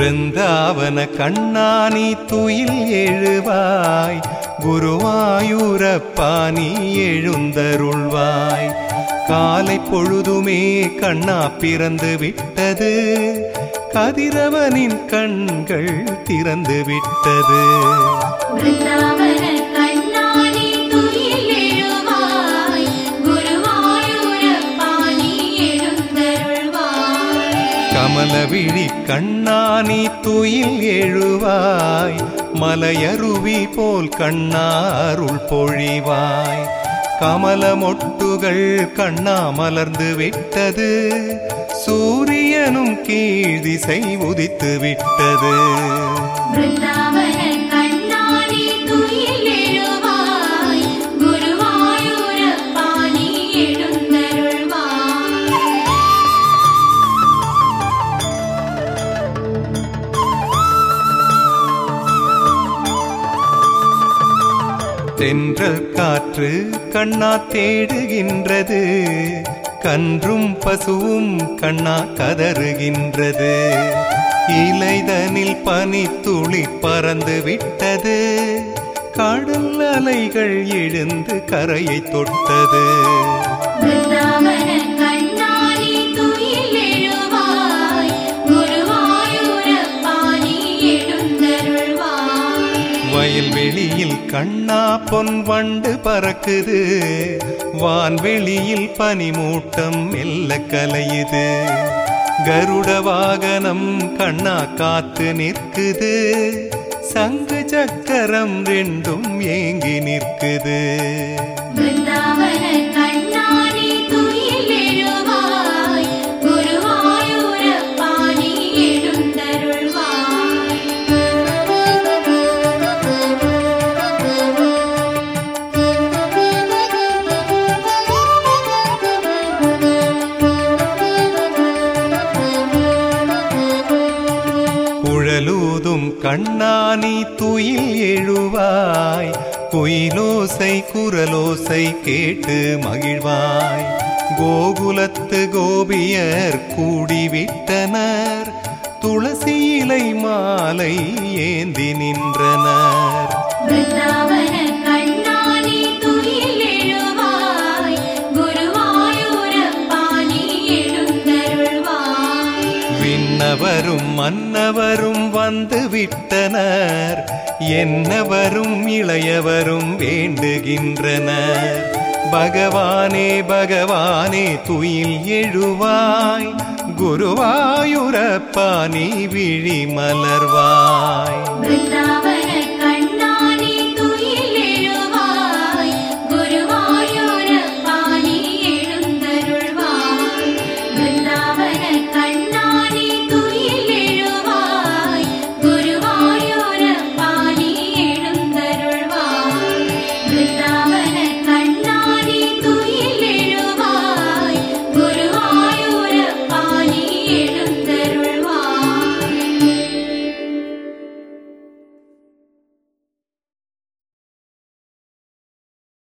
பிருந்தாவன கண்ணானி துயில் எழுவாய் குருவாயூரப்பா நீ எழுந்தருள்வாய் காலை பொழுதுமே கண்ணா பிறந்து விட்டது கதிரவனின் கண்கள் திறந்து விட்டது பிருந்தாவன கண்ணாடி துயில் எழுவாய் குருவாயூரப்பா நீ எழுந்தருள்வாய் கமலவிழி கண்ணானி துயில் எழுவாய் மலையருவி போல் கண்ணாருள் பொழிவாய் கமலமொட்டுகள் கண்ணா மலர்ந்து விட்டது சூரியனும் கீழ் திசை உதித்து விட்டது பிருந்தாவன கண்ணாடி துயில் எழுவாய் குருவாயூரப்பா நீ எழுந்தருள்வாய் தென்றல் காற்று கண்ணா தேடுகின்றது கன்றும் பசுவும் கண்ணா கதறுகின்றது இலைதனில் பனித்துளி பறந்து விட்டது கடல் அலைகள் எழுந்து கரையை தொட்டது பிருந்தாவன கண்ணாடி துயில் எழுவாய் குருவாயூரப்பா நீ எழுந்தருள்வாய் வயல்வெளியில் கண்ணா பொன் வண்டு பறக்குது வான்வெளியில் பனிமூட்டம் மெல்ல கலையுது கருட வாகனம் கண்ணா காத்து நிற்குது சங்கு சக்கரம் ரெண்டும் ஏங்கி நிற்குது பிருந்தாவன கண்ணாடி துயில் எழுவாய் குருவாயூரப்பா நீ எழுந்தருள்வாய் குழலூதும் கண்ணானி துயில் எழுவாய் குயிலோசை குரலோசை கேட்டு மகிழ்வாய் கோகுலத்து கோபியர் கூடிவிட்டனர் துளசி இலை மாலை ஏந்தி நின்றனர் பிருந்தாவன கண்ணாடி துயில் எழுவாய் குருவாயூரப்பா நீ எழுந்தருள்வாய் விண்ணவரும் மன்னவரும் வந்து விட்டனர் என்னவரும் இளையவரும் வேண்டுகின்றனர் பகவானே பகவானே துயில் எழுவாய் குருவாயூரப்பா நீ விழி மலர்வாய் பிருந்தாவன